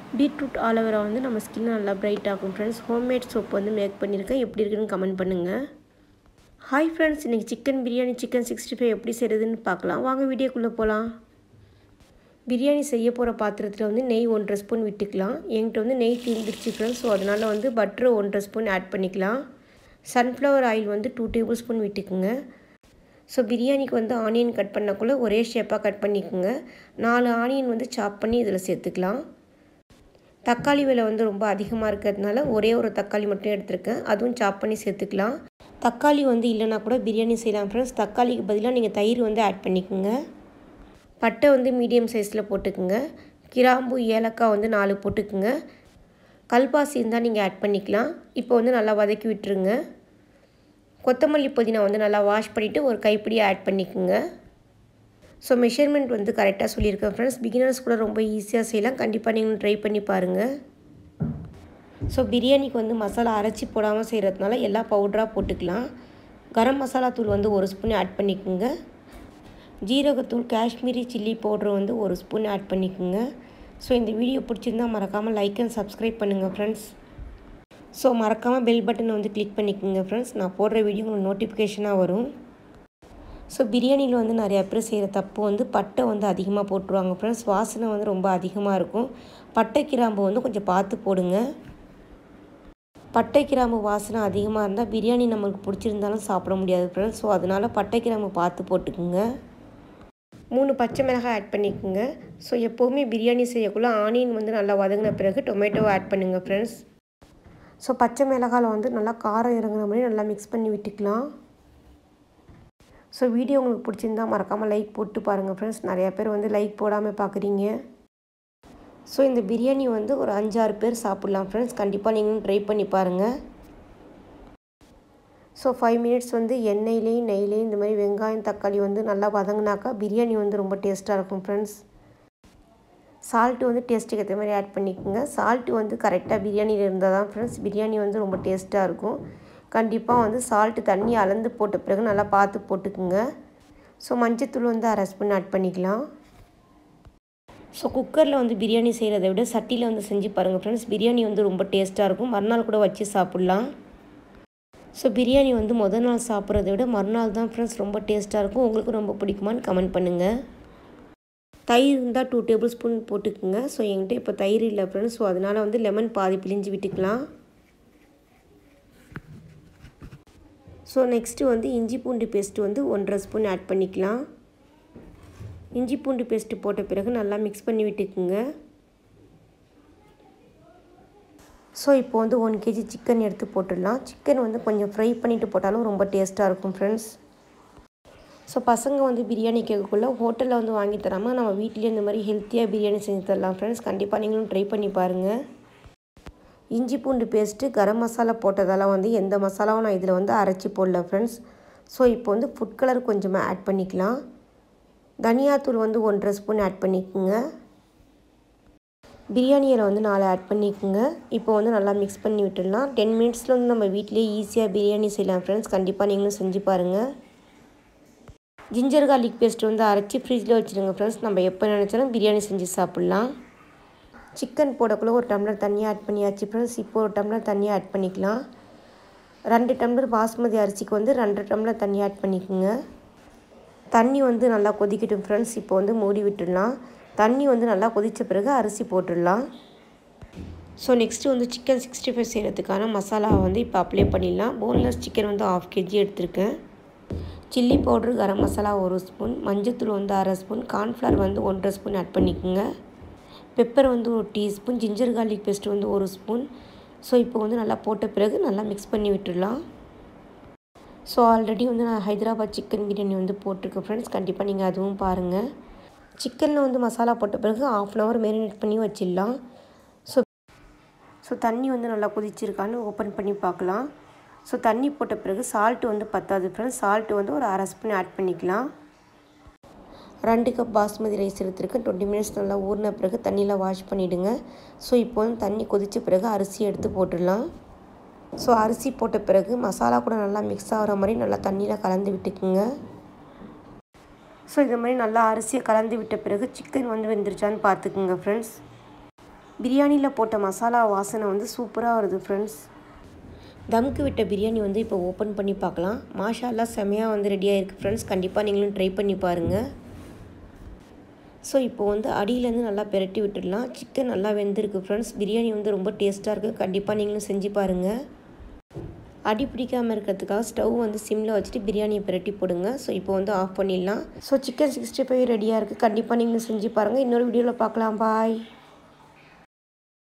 beetroot aloe vera வந்து நம்ம skin நல்லா பிரைட் ஆகும் ஃப்ரெண்ட்ஸ் ஹோம்மேட் சோப் வந்து மேக் பண்ணியிருக்கேன் எப்படி இருக்குன்னு கமெண்ட் பண்ணுங்கள் ஹாய் ஃப்ரெண்ட்ஸ் இன்றைக்கி chicken biryani chicken sixty five எப்படி செய்கிறதுன்னு பார்க்கலாம் வாங்க வீடியோக்குள்ளே போகலாம் பிரியாணி செய்ய போகிற பாத்திரத்தில் வந்து நெய் ஒன்றரை ஸ்பூன் விட்டுக்கலாம் என்கிட்ட வந்து நெய் தீர்ந்துருச்சு ஃப்ரெண்ட்ஸ் ஸோ அதனால் வந்து பட்ரு ஒன்றரை ஸ்பூன் ஆட் பண்ணிக்கலாம் சன்ஃப்ளவர் ஆயில் வந்து டூ டேபிள் ஸ்பூன் விட்டுக்குங்க ஸோ பிரியாணிக்கு வந்து ஆனியன் கட் பண்ணக்குள்ளே ஒரே ஷேப்பாக கட் பண்ணிக்கோங்க நாலு ஆனியன் வந்து சாப் பண்ணி இதில் சேர்த்துக்கலாம் தக்காளி விலை வந்து ரொம்ப அதிகமாக இருக்கிறதுனால ஒரே ஒரு தக்காளி மட்டும் எடுத்திருக்கேன் அதுவும் சாப் பண்ணி சேர்த்துக்கலாம் தக்காளி வந்து இல்லைனா கூட பிரியாணி செய்யலாம் ஃப்ரெண்ட்ஸ் தக்காளிக்கு பதிலாக நீங்கள் தயிர் வந்து ஆட் பண்ணிக்கோங்க பட்டை வந்து மீடியம் சைஸில் போட்டுக்குங்க கிராம்பு ஏலக்காய் வந்து நாலு போட்டுக்குங்க கல்பாசி இருந்தால் நீங்கள் ஆட் பண்ணிக்கலாம் இப்போ வந்து நல்லா வதக்கி விட்டுருங்க கொத்தமல்லி புதினா வந்து நல்லா வாஷ் பண்ணிவிட்டு ஒரு கைப்பிடி ஆட் பண்ணிக்கோங்க ஸோ மெஷர்மெண்ட் வந்து கரெக்டாக சொல்லியிருக்கேன் ஃப்ரெண்ட்ஸ் பிகினர்ஸ் கூட ரொம்ப ஈஸியாக செய்யலாம் கண்டிப்பாக நீங்கள் ட்ரை பண்ணி பாருங்கள் ஸோ பிரியாணிக்கு வந்து மசாலா அரைச்சி போடாமல் செய்கிறதுனால எல்லா பவுடராக போட்டுக்கலாம் கரம் மசாலா தூள் வந்து ஒரு ஸ்பூன் ஆட் பண்ணிக்கோங்க ஜீரகத்தூள் காஷ்மீரி சில்லி பவுட்ரு வந்து ஒரு ஸ்பூன் ஆட் பண்ணிக்கோங்க ஸோ இந்த வீடியோ பிடிச்சிருந்தா மறக்காமல் லைக் அண்ட் சப்ஸ்கிரைப் பண்ணுங்கள் ஃப்ரெண்ட்ஸ் ஸோ மறக்காமல் பெல் பட்டனை வந்து கிளிக் பண்ணிக்கோங்க ஃப்ரெண்ட்ஸ் நான் போடுற வீடியோ உங்களுக்கு நோட்டிஃபிகேஷனாக வரும் ஸோ பிரியாணியில் வந்து நிறையா பேர் செய்கிற தப்பு வந்து பட்டை வந்து அதிகமாக போட்டுருவாங்க ஃப்ரெண்ட்ஸ் வாசனை வந்து ரொம்ப அதிகமாக இருக்கும் பட்டை கிராம்பு வந்து கொஞ்சம் பார்த்து போடுங்க பட்டை கிராம்பு வாசனை அதிகமாக இருந்தால் பிரியாணி நம்மளுக்கு பிடிச்சிருந்தாலும் சாப்பிட முடியாது ஃப்ரெண்ட்ஸ் ஸோ அதனால் பட்டை கிராம்பு பார்த்து போட்டுக்குங்க மூணு பச்சை மிளகாய் ஆட் பண்ணிக்கோங்க ஸோ எப்போவுமே பிரியாணி செய்யக்குள்ளே ஆனியன் வந்து நல்லா வதங்கின பிறகு டொமேட்டோவை ஆட் பண்ணுங்கள் ஃப்ரெண்ட்ஸ் ஸோ பச்சை மிளகாயில் வந்து நல்லா காரம் இறங்குற மாதிரி நல்லா மிக்ஸ் பண்ணி விட்டுக்கலாம் ஸோ வீடியோ உங்களுக்கு பிடிச்சிருந்தா மறக்காமல் லைக் போட்டு பாருங்கள் ஃப்ரெண்ட்ஸ் நிறையா பேர் வந்து லைக் போடாமல் பார்க்குறீங்க ஸோ இந்த பிரியாணி வந்து ஒரு அஞ்சாறு பேர் சாப்பிட்லாம் ஃப்ரெண்ட்ஸ் கண்டிப்பாக நீங்களும் ட்ரை பண்ணி பாருங்கள் ஸோ ஃபைவ் மினிட்ஸ் வந்து எண்ணெயிலையும் நெய்லேயும் இந்த மாதிரி வெங்காயம் தக்காளி வந்து நல்லா வதங்கினாக்கா பிரியாணி வந்து ரொம்ப டேஸ்ட்டாக இருக்கும் ஃப்ரெண்ட்ஸ் சால்ட்டு வந்து டேஸ்ட்டுக்கு ஏற்ற மாதிரி ஆட் பண்ணிக்கோங்க சால்ட்டு வந்து கரெக்டாக பிரியாணியில் இருந்தால் தான் ஃப்ரெண்ட்ஸ் பிரியாணி வந்து ரொம்ப டேஸ்ட்டாக இருக்கும் கண்டிப்பாக வந்து சால்ட்டு தண்ணி அளந்து போட்ட பிறகு நல்லா பார்த்து போட்டுக்குங்க ஸோ மஞ்சத்தூள் வந்து அரை ஸ்பூன் ஆட் பண்ணிக்கலாம் ஸோ குக்கரில் வந்து பிரியாணி செய்கிறத விட சட்டியில் வந்து செஞ்சு பாருங்கள் ஃப்ரெண்ட்ஸ் பிரியாணி வந்து ரொம்ப டேஸ்ட்டாக இருக்கும் மறுநாள் கூட வச்சு சாப்பிட்லாம் ஸோ பிரியாணி வந்து முதல் நாள் சாப்பிட்றத விட மறுநாள் தான் ஃப்ரெண்ட்ஸ் ரொம்ப டேஸ்ட்டாக இருக்கும் உங்களுக்கு ரொம்ப பிடிக்குமான்னு கமெண்ட் பண்ணுங்கள் தயிர் இருந்தால் டூ டேபிள் ஸ்பூன் போட்டுக்குங்க ஸோ என்கிட்ட இப்போ தயிர் இல்லை ஃப்ரெண்ட்ஸ் ஸோ அதனால் வந்து லெமன் பாதி பிழிஞ்சு விட்டுக்கலாம் ஸோ நெக்ஸ்ட்டு வந்து இஞ்சி பூண்டு பேஸ்ட்டு வந்து ஒன்றரை ஸ்பூன் ஆட் பண்ணிக்கலாம் இஞ்சி பூண்டு பேஸ்ட்டு போட்ட பிறகு நல்லா மிக்ஸ் பண்ணி விட்டுக்குங்க ஸோ இப்போ வந்து ஒன் கேஜி சிக்கன் எடுத்து போட்டுடலாம் சிக்கன் வந்து கொஞ்சம் ஃப்ரை பண்ணிவிட்டு போட்டாலும் ரொம்ப டேஸ்ட்டாக இருக்கும் ஃப்ரெண்ட்ஸ் ஸோ பசங்க வந்து பிரியாணி கேட்கக்குள்ள ஹோட்டலில் வந்து வாங்கி தராமல் நம்ம வீட்டிலே இந்த மாதிரி ஹெல்த்தியாக பிரியாணி செஞ்சு தரலாம் ஃப்ரெண்ட்ஸ் கண்டிப்பாக நீங்களும் ட்ரை பண்ணி பாருங்கள் இஞ்சி பூண்டு பேஸ்ட்டு கரம் மசாலா போட்டதால் வந்து எந்த மசாலாவும் நான் இதில் வந்து அரைச்சி போடல ஃப்ரெண்ட்ஸ் ஸோ இப்போ வந்து ஃபுட் கலர் கொஞ்சமாக ஆட் பண்ணிக்கலாம் தனியாத்தூள் வந்து ஒன்றரை ஸ்பூன் ஆட் பண்ணிக்கோங்க பிரியாணியில் வந்து நாலு ஆட் பண்ணிக்கோங்க இப்போ வந்து நல்லா மிக்ஸ் பண்ணி விட்டுடலாம் டென் மினிட்ஸில் வந்து நம்ம வீட்டிலே ஈஸியாக பிரியாணி செய்யலாம் ஃப்ரெண்ட்ஸ் கண்டிப்பாக நீங்களும் செஞ்சு பாருங்கள் ஜிஞ்சர் கார்லிக் பேஸ்ட் வந்து அரைச்சி ஃப்ரிட்ஜில் வச்சுருங்க ஃப்ரெண்ட்ஸ் நம்ம எப்போ நினச்சாலும் பிரியாணி செஞ்சு சாப்பிட்லாம் சிக்கன் போடக்குள்ளே ஒரு டம்ளர் தண்ணியாக ஆட் பண்ணியாச்சு ஃப்ரெண்ட்ஸ் இப்போ ஒரு டம்ளர் தண்ணியாக ஆட் பண்ணிக்கலாம் ரெண்டு டம்ளர் பாஸ்மதி அரிசிக்கு வந்து ரெண்டு டம்ளர் தண்ணி ஆட் பண்ணிக்கோங்க தண்ணி வந்து நல்லா கொதிக்கட்டும் ஃப்ரெண்ட்ஸ் இப்போ வந்து மூடி விட்டுடலாம் தண்ணி வந்து நல்லா கொதித்த பிறகு அரிசி போட்டுடலாம் ஸோ நெக்ஸ்ட்டு வந்து சிக்கன் சிக்ஸ்டி ஃபைவ் செய்கிறதுக்கான மசாலாவை வந்து இப்போ அப்ளை பண்ணிடலாம் போன்லெஸ் சிக்கன் வந்து ஆஃப் கேஜி எடுத்திருக்கேன் சில்லி பவுட்ரு கரம் மசாலா ஒரு ஸ்பூன் மஞ்சத்தூள் வந்து அரை ஸ்பூன் கார்ன்ஃப்ளவர் வந்து ஒன்றரை ஸ்பூன் ஆட் பண்ணிக்கோங்க பெப்பர் வந்து ஒரு டீஸ்பூன் ஜிஞ்சர் கார்லிக் பேஸ்ட் வந்து ஒரு ஸ்பூன் ஸோ இப்போ வந்து நல்லா போட்ட பிறகு நல்லா மிக்ஸ் பண்ணி விட்டுடலாம் ஸோ ஆல்ரெடி வந்து நான் ஹைதராபாத் சிக்கன் பிரியாணி வந்து போட்டிருக்கேன் ஃப்ரெண்ட்ஸ் கண்டிப்பாக நீங்கள் அதுவும் பாருங்கள் சிக்கனில் வந்து மசாலா போட்ட பிறகு ஆஃப் அன் ஹவர் மேரினேட் பண்ணி வச்சிடலாம் ஸோ ஸோ தண்ணி வந்து நல்லா கொதிச்சிருக்கான்னு ஓப்பன் பண்ணி பார்க்கலாம் ஸோ தண்ணி போட்ட பிறகு சால்ட்டு வந்து பத்தாது ஃப்ரெண்ட்ஸ் சால்ட்டு வந்து ஒரு அரை ஸ்பூன் ஆட் பண்ணிக்கலாம் ரெண்டு கப் பாஸ்மதி ரைஸ் எடுத்துருக்கேன் டுவெண்ட்டி மினிட்ஸ் நல்லா ஊறின பிறகு தண்ணியில் வாஷ் பண்ணிவிடுங்க ஸோ இப்போ வந்து தண்ணி கொதித்த பிறகு அரிசி எடுத்து போட்டுடலாம் ஸோ அரிசி போட்ட பிறகு மசாலா கூட நல்லா மிக்ஸ் ஆகிற மாதிரி நல்லா தண்ணியில் கலந்து விட்டுக்குங்க ஸோ இந்த மாதிரி நல்லா அரிசியை கலந்து விட்ட பிறகு சிக்கன் வந்து வெந்துருச்சான்னு பார்த்துக்குங்க ஃப்ரெண்ட்ஸ் பிரியாணியில் போட்ட மசாலா வாசனை வந்து சூப்பராக வருது ஃப்ரெண்ட்ஸ் தம்க்கு விட்ட பிரியாணி வந்து இப்போ ஓப்பன் பண்ணி பார்க்கலாம் மாஷாலா செமையாக வந்து ரெடியாக இருக்குது ஃப்ரெண்ட்ஸ் கண்டிப்பாக நீங்களும் ட்ரை பண்ணி பாருங்கள் ஸோ இப்போ வந்து அடியிலேருந்து நல்லா பெரட்டி விட்டுடலாம் சிக்கன் நல்லா வெந்திருக்கு ஃப்ரெண்ட்ஸ் பிரியாணி வந்து ரொம்ப டேஸ்ட்டாக இருக்குது கண்டிப்பாக நீங்களும் செஞ்சு பாருங்கள் அடி பிடிக்காமல் இருக்கிறதுக்காக ஸ்டவ் வந்து சிம்மில் வச்சுட்டு பிரியாணியை பிரட்டி போடுங்க ஸோ இப்போ வந்து ஆஃப் பண்ணிடலாம் ஸோ சிக்கன் சிக்ஸ்டி ஃபைவ் ரெடியாக இருக்குது கண்டிப்பாக நீங்களும் செஞ்சு பாருங்கள் இன்னொரு வீடியோவில் பார்க்கலாம் பாய்